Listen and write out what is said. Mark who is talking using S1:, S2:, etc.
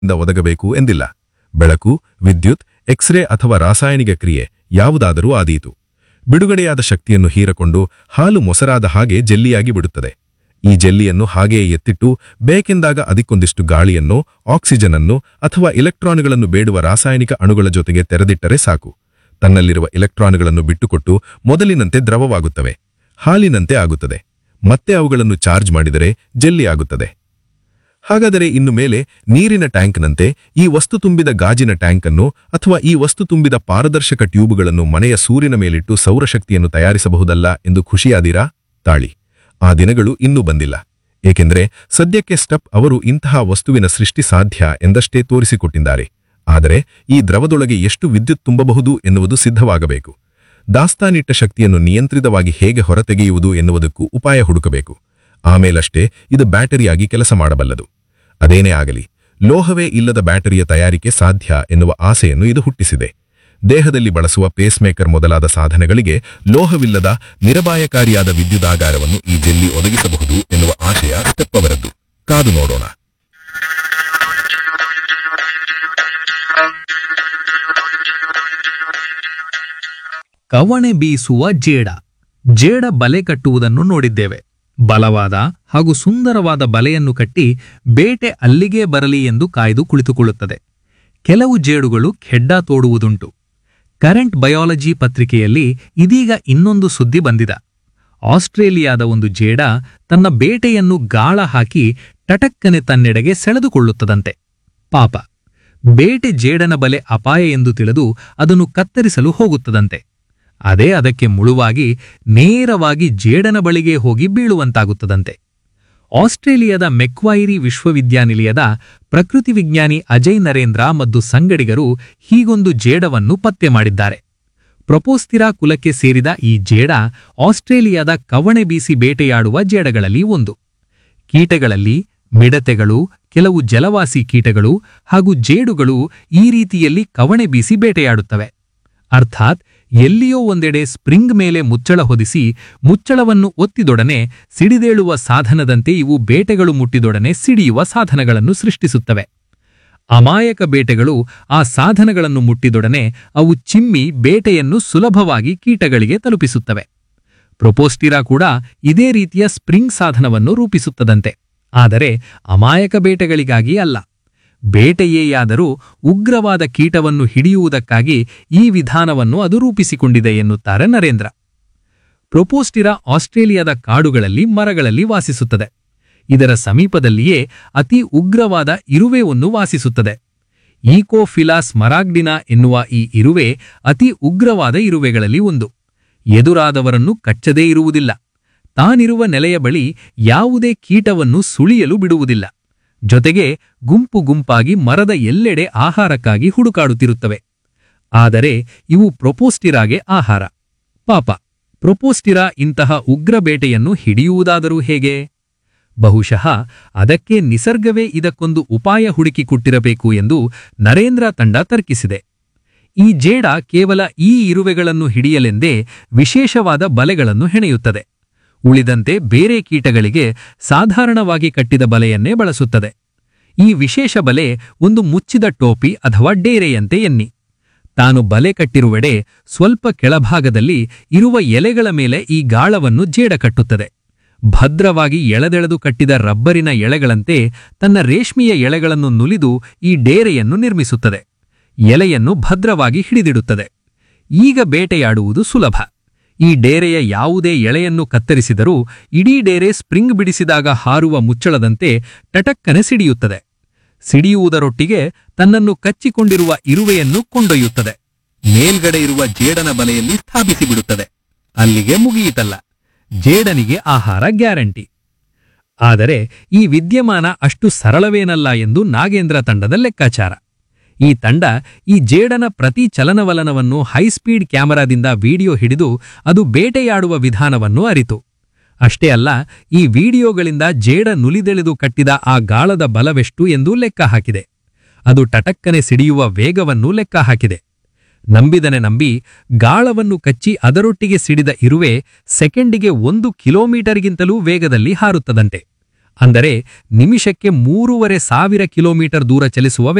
S1: ಇಂದ ಒದಗಬೇಕು ಎಂದಿಲ್ಲ ಬೆಳಕು ವಿದ್ಯುತ್ ಎಕ್ಸ್ರೇ ಅಥವಾ ರಾಸಾಯನಿಕ ಕ್ರಿಯೆ ಯಾವುದಾದರೂ ಆದೀತು ಬಿಡುಗಡೆಯಾದ ಶಕ್ತಿಯನ್ನು ಹೀರಕೊಂಡು ಹಾಲು ಮೊಸರಾದ ಹಾಗೆ ಜೆಲ್ಲಿಯಾಗಿ ಬಿಡುತ್ತದೆ ಈ ಜೆಲ್ಲಿಯನ್ನು ಹಾಗೆಯೇ ಎತ್ತಿಟ್ಟು ಬೇಕೆಂದಾಗ ಅದಕ್ಕೊಂದಿಷ್ಟು ಗಾಳಿಯನ್ನು ಆಕ್ಸಿಜನ್ ಅನ್ನು ಅಥವಾ ಇಲೆಕ್ಟ್ರಾನ್ಗಳನ್ನು ಬೇಡುವ ರಾಸಾಯನಿಕ ಅಣುಗಳ ಜೊತೆಗೆ ತೆರೆದಿಟ್ಟರೆ ಸಾಕು ತನ್ನಲ್ಲಿರುವ ಇಲೆಕ್ಟ್ರಾನ್ಗಳನ್ನು ಬಿಟ್ಟುಕೊಟ್ಟು ಮೊದಲಿನಂತೆ ದ್ರವವಾಗುತ್ತವೆ ಹಾಲಿನಂತೆ ಆಗುತ್ತದೆ ಮತ್ತೆ ಅವುಗಳನ್ನು ಚಾರ್ಜ್ ಮಾಡಿದರೆ ಜೆಲ್ಲಿ ಆಗುತ್ತದೆ ಹಾಗಾದರೆ ಇನ್ನು ಮೇಲೆ ನೀರಿನ ಟ್ಯಾಂಕ್ನಂತೆ ಈ ವಸ್ತು ತುಂಬಿದ ಗಾಜಿನ ಟ್ಯಾಂಕ್ ಅನ್ನು ಅಥವಾ ಈ ವಸ್ತು ತುಂಬಿದ ಪಾರದರ್ಶಕ ಟ್ಯೂಬುಗಳನ್ನು ಮನೆಯ ಸೂರಿನ ಮೇಲಿಟ್ಟು ಸೌರಶಕ್ತಿಯನ್ನು ತಯಾರಿಸಬಹುದಲ್ಲ ಎಂದು ಖುಷಿಯಾದೀರಾ ತಾಳಿ ಆ ದಿನಗಳು ಇನ್ನೂ ಬಂದಿಲ್ಲ ಏಕೆಂದರೆ ಸದ್ಯಕ್ಕೆ ಸ್ಟಪ್ ಅವರು ಇಂತಹ ವಸ್ತುವಿನ ಸೃಷ್ಟಿ ಸಾಧ್ಯ ಎಂದಷ್ಟೇ ತೋರಿಸಿಕೊಟ್ಟಿದ್ದಾರೆ ಆದರೆ ಈ ದ್ರವದೊಳಗೆ ಎಷ್ಟು ವಿದ್ಯುತ್ ತುಂಬಬಹುದು ಎನ್ನುವುದು ಸಿದ್ಧವಾಗಬೇಕು ದಾಸ್ತಾನಿಟ್ಟ ಶಕ್ತಿಯನ್ನು ನಿಯಂತ್ರಿತವಾಗಿ ಹೇಗೆ ಹೊರತೆಗೆಯುವುದು ಎನ್ನುವುದಕ್ಕೂ ಉಪಾಯ ಹುಡುಕಬೇಕು ಆಮೇಲಷ್ಟೇ ಇದು ಬ್ಯಾಟರಿಯಾಗಿ ಕೆಲಸ ಮಾಡಬಲ್ಲದು ಅದೇನೇ ಆಗಲಿ ಲೋಹವೇ ಇಲ್ಲದ ಬ್ಯಾಟರಿಯ ತಯಾರಿಕೆ ಸಾಧ್ಯ ಎನ್ನುವ ಆಸೆಯನ್ನು ಇದು ಹುಟ್ಟಿಸಿದೆ ದೇಹದಲ್ಲಿ ಬಳಸುವ ಪೇಸ್ಮೇಕರ್ ಮೊದಲಾದ ಸಾಧನಗಳಿಗೆ ಲೋಹವಿಲ್ಲದ ನಿರಪಾಯಕಾರಿಯಾದ ವಿದ್ಯುದಾಗಾರವನ್ನು ಈ ಜೆಲ್ಲಿ ಒದಗಿಸಬಹುದು ಎನ್ನುವ ಆಶಯ ಸ್ಟೆಪ್ ಅವರದ್ದು ಕಾದು ನೋಡೋಣ
S2: ಕವಣೆ ಬೀಸುವ ಜೇಡ ಜೇಡ ಬಲೆ ಕಟ್ಟುವುದನ್ನು ನೋಡಿದ್ದೇವೆ ಬಲವಾದ ಹಾಗೂ ಸುಂದರವಾದ ಬಲೆಯನ್ನು ಕಟ್ಟಿ ಬೇಟೆ ಅಲ್ಲಿಗೇ ಬರಲಿ ಎಂದು ಕಾಯ್ದು ಕುಳಿತುಕೊಳ್ಳುತ್ತದೆ ಕೆಲವು ಜೇಡುಗಳು ಖೆಡ್ಡ ತೋಡುವುದುಂಟು ಕರೆಂಟ್ ಬಯಾಲಜಿ ಪತ್ರಿಕೆಯಲ್ಲಿ ಇದೀಗ ಇನ್ನೊಂದು ಸುದ್ದಿ ಬಂದಿದ ಆಸ್ಟ್ರೇಲಿಯಾದ ಒಂದು ಜೇಡ ತನ್ನ ಬೇಟೆಯನ್ನು ಗಾಳ ಹಾಕಿ ಟಟಕ್ಕನೆ ತನ್ನೆಡೆಗೆ ಸೆಳೆದುಕೊಳ್ಳುತ್ತದಂತೆ ಪಾಪ ಬೇಟೆ ಜೇಡನ ಬಲೆ ಅಪಾಯ ಎಂದು ತಿಳಿದು ಅದನ್ನು ಕತ್ತರಿಸಲು ಹೋಗುತ್ತದಂತೆ ಅದೇ ಅದಕ್ಕೆ ಮುಳುವಾಗಿ ನೇರವಾಗಿ ಜೇಡನ ಬಳಿಗೆ ಹೋಗಿ ಬೀಳುವಂತಾಗುತ್ತದಂತೆ ಆಸ್ಟ್ರೇಲಿಯಾದ ಮೆಕ್ವೈರಿ ವಿಶ್ವವಿದ್ಯಾನಿಲಯದ ಪ್ರಕೃತಿ ವಿಜ್ಞಾನಿ ಅಜಯ್ ನರೇಂದ್ರ ಮತ್ತು ಸಂಗಡಿಗರು ಹೀಗೊಂದು ಜೇಡವನ್ನು ಪತ್ತೆ ಮಾಡಿದ್ದಾರೆ ಪ್ರೊಪೋಸ್ತಿರಾ ಕುಲಕ್ಕೆ ಸೇರಿದ ಈ ಜೇಡ ಆಸ್ಟ್ರೇಲಿಯಾದ ಕವಣೆ ಬೀಸಿ ಬೇಟೆಯಾಡುವ ಜೇಡಗಳಲ್ಲಿ ಒಂದು ಕೀಟಗಳಲ್ಲಿ ಮಿಡತೆಗಳು ಕೆಲವು ಜಲವಾಸಿ ಕೀಟಗಳು ಹಾಗೂ ಜೇಡುಗಳು ಈ ರೀತಿಯಲ್ಲಿ ಕವಣೆ ಬೀಸಿ ಬೇಟೆಯಾಡುತ್ತವೆ ಅರ್ಥಾತ್ ಎಲ್ಲಿಯೋ ಒಂದೆಡೆ ಸ್ಪ್ರಿಂಗ್ ಮೇಲೆ ಮುಚ್ಚಳ ಹೊದಿಸಿ ಮುಚ್ಚಳವನ್ನು ಒತ್ತಿದೊಡನೆ ಸಿಡಿದೇಳುವ ಸಾಧನದಂತೆ ಇವು ಬೇಟೆಗಳು ಮುಟ್ಟಿದೊಡನೆ ಸಿಡಿಯುವ ಸಾಧನಗಳನ್ನು ಸೃಷ್ಟಿಸುತ್ತವೆ ಅಮಾಯಕ ಬೇಟೆಗಳು ಆ ಸಾಧನಗಳನ್ನು ಮುಟ್ಟಿದೊಡನೆ ಅವು ಚಿಮ್ಮಿ ಬೇಟೆಯನ್ನು ಸುಲಭವಾಗಿ ಕೀಟಗಳಿಗೆ ತಲುಪಿಸುತ್ತವೆ ಪ್ರೊಪೋಸ್ಟಿರಾ ಕೂಡ ಇದೇ ರೀತಿಯ ಸ್ಪ್ರಿಂಗ್ ಸಾಧನವನ್ನು ರೂಪಿಸುತ್ತದಂತೆ ಆದರೆ ಅಮಾಯಕ ಬೇಟೆಗಳಿಗಾಗಿ ಅಲ್ಲ ಬೇಟೆಯೇಯಾದರೂ ಉಗ್ರವಾದ ಕೀಟವನ್ನು ಹಿಡಿಯುವುದಕ್ಕಾಗಿ ಈ ವಿಧಾನವನ್ನು ಅದು ರೂಪಿಸಿಕೊಂಡಿದೆ ಎನ್ನುತ್ತಾರೆ ನರೇಂದ್ರ ಪ್ರೊಪೋಸ್ಟಿರಾ ಆಸ್ಟ್ರೇಲಿಯಾದ ಕಾಡುಗಳಲ್ಲಿ ಮರಗಳಲ್ಲಿ ವಾಸಿಸುತ್ತದೆ ಇದರ ಸಮೀಪದಲ್ಲಿಯೇ ಅತಿ ಉಗ್ರವಾದ ಇರುವೆ ಒಂದು ವಾಸಿಸುತ್ತದೆ ಈಕೋಫಿಲಾಸ್ ಮರಾಗ್ಡಿನಾ ಎನ್ನುವ ಈ ಇರುವೆ ಅತಿ ಉಗ್ರವಾದ ಇರುವೆಗಳಲ್ಲಿ ಒಂದು ಎದುರಾದವರನ್ನು ಕಚ್ಚದೇ ಇರುವುದಿಲ್ಲ ತಾನಿರುವ ನೆಲೆಯ ಬಳಿ ಯಾವುದೇ ಕೀಟವನ್ನು ಸುಳಿಯಲು ಬಿಡುವುದಿಲ್ಲ ಜೊತೆಗೆ ಗುಂಪು ಗುಂಪಾಗಿ ಮರದ ಎಲ್ಲೆಡೆ ಆಹಾರಕ್ಕಾಗಿ ಹುಡುಕಾಡುತ್ತಿರುತ್ತವೆ ಆದರೆ ಇವು ಪ್ರೊಪೋಸ್ಟಿರಾಗೆ ಆಹಾರ ಪಾಪ ಪ್ರೊಪೋಸ್ಟಿರಾ ಇಂತಹ ಉಗ್ರ ಬೇಟೆಯನ್ನು ಹಿಡಿಯುವುದಾದರೂ ಹೇಗೆ ಬಹುಶಃ ಅದಕ್ಕೆ ನಿಸರ್ಗವೇ ಇದಕ್ಕೊಂದು ಉಪಾಯ ಹುಡುಕಿಕೊಟ್ಟಿರಬೇಕು ಎಂದು ನರೇಂದ್ರ ತಂಡ ತರ್ಕಿಸಿದೆ ಈ ಜೇಡ ಕೇವಲ ಈ ಇರುವೆಗಳನ್ನು ಹಿಡಿಯಲೆಂದೇ ವಿಶೇಷವಾದ ಬಲೆಗಳನ್ನು ಹೆಣೆಯುತ್ತದೆ ಉಳಿದಂತೆ ಬೇರೆ ಕೀಟಗಳಿಗೆ ಸಾಧಾರಣವಾಗಿ ಕಟ್ಟಿದ ಬಲೆಯನ್ನೇ ಬಳಸುತ್ತದೆ ಈ ವಿಶೇಷ ಬಲೆ ಒಂದು ಮುಚ್ಚಿದ ಟೋಪಿ ಅಥವಾ ಡೇರೆಯಂತೆ ಎನ್ನಿ ತಾನು ಬಲೆ ಕಟ್ಟಿರುವೆಡೆ ಸ್ವಲ್ಪ ಕೆಳಭಾಗದಲ್ಲಿ ಇರುವ ಎಲೆಗಳ ಮೇಲೆ ಈ ಗಾಳವನ್ನು ಜೇಡ ಕಟ್ಟುತ್ತದೆ ಭದ್ರವಾಗಿ ಎಳೆದೆಳೆದು ಕಟ್ಟಿದ ರಬ್ಬರಿನ ಎಳೆಗಳಂತೆ ತನ್ನ ರೇಷ್ಮೆಯ ಎಳೆಗಳನ್ನು ನುಲಿದು ಈ ಡೇರೆಯನ್ನು ನಿರ್ಮಿಸುತ್ತದೆ ಎಲೆಯನ್ನು ಭದ್ರವಾಗಿ ಹಿಡಿದಿಡುತ್ತದೆ ಈಗ ಬೇಟೆಯಾಡುವುದು ಸುಲಭ ಈ ಡೇರೆಯ ಯಾವುದೇ ಎಳೆಯನ್ನು ಕತ್ತರಿಸಿದರೂ ಇಡೀ ಡೇರೆ ಸ್ಪ್ರಿಂಗ್ ಬಿಡಿಸಿದಾಗ ಹಾರುವ ಮುಚ್ಚಳದಂತೆ ಟಟಕ್ಕನೆ ಸಿಡಿಯುತ್ತದೆ ಸಿಡಿಯುವುದರೊಟ್ಟಿಗೆ ತನ್ನನ್ನು ಕಚ್ಚಿಕೊಂಡಿರುವ ಇರುವೆಯನ್ನು ಕೊಂಡೊಯ್ಯುತ್ತದೆ ಮೇಲ್ಗಡೆ ಇರುವ ಜೇಡನ ಬಲೆಯಲ್ಲಿ ಸ್ಥಾಪಿಸಿಬಿಡುತ್ತದೆ ಅಲ್ಲಿಗೆ ಮುಗಿಯಿತಲ್ಲ ಜೇಡನಿಗೆ ಆಹಾರ ಗ್ಯಾರಂಟಿ ಆದರೆ ಈ ವಿದ್ಯಮಾನ ಅಷ್ಟು ಸರಳವೇನಲ್ಲ ಎಂದು ನಾಗೇಂದ್ರ ತಂಡದ ಲೆಕ್ಕಾಚಾರ ಈ ತಂಡ ಈ ಜೇಡನ ಪ್ರತಿ ಚಲನವಲನವನ್ನು ಹೈಸ್ಪೀಡ್ ಕ್ಯಾಮೆರಾದಿಂದ ವಿಡಿಯೋ ಹಿಡಿದು ಅದು ಬೇಟೆಯಾಡುವ ವಿಧಾನವನ್ನು ಅರಿತು ಅಷ್ಟೇ ಅಲ್ಲ ಈ ವಿಡಿಯೋಗಳಿಂದ ಜೇಡ ನುಲಿದೆಳೆದು ಕಟ್ಟಿದ ಆ ಗಾಳದ ಬಲವೆಷ್ಟು ಎಂದು ಲೆಕ್ಕ ಹಾಕಿದೆ ಅದು ಟಟಕ್ಕನೆ ಸಿಡಿಯುವ ವೇಗವನ್ನು ಲೆಕ್ಕ ಹಾಕಿದೆ ನಂಬಿದನೆ ನಂಬಿ ಗಾಳವನ್ನು ಕಚ್ಚಿ ಅದರೊಟ್ಟಿಗೆ ಸಿಡಿದ ಇರುವೆ ಸೆಕೆಂಡಿಗೆ ಒಂದು ಕಿಲೋಮೀಟರ್ಗಿಂತಲೂ ವೇಗದಲ್ಲಿ ಹಾರುತ್ತದಂತೆ ಅಂದರೆ ನಿಮಿಷಕ್ಕೆ ಮೂರುವರೆ ಸಾವಿರ ಕಿಲೋಮೀಟರ್ ದೂರ ಚಲಿಸುವ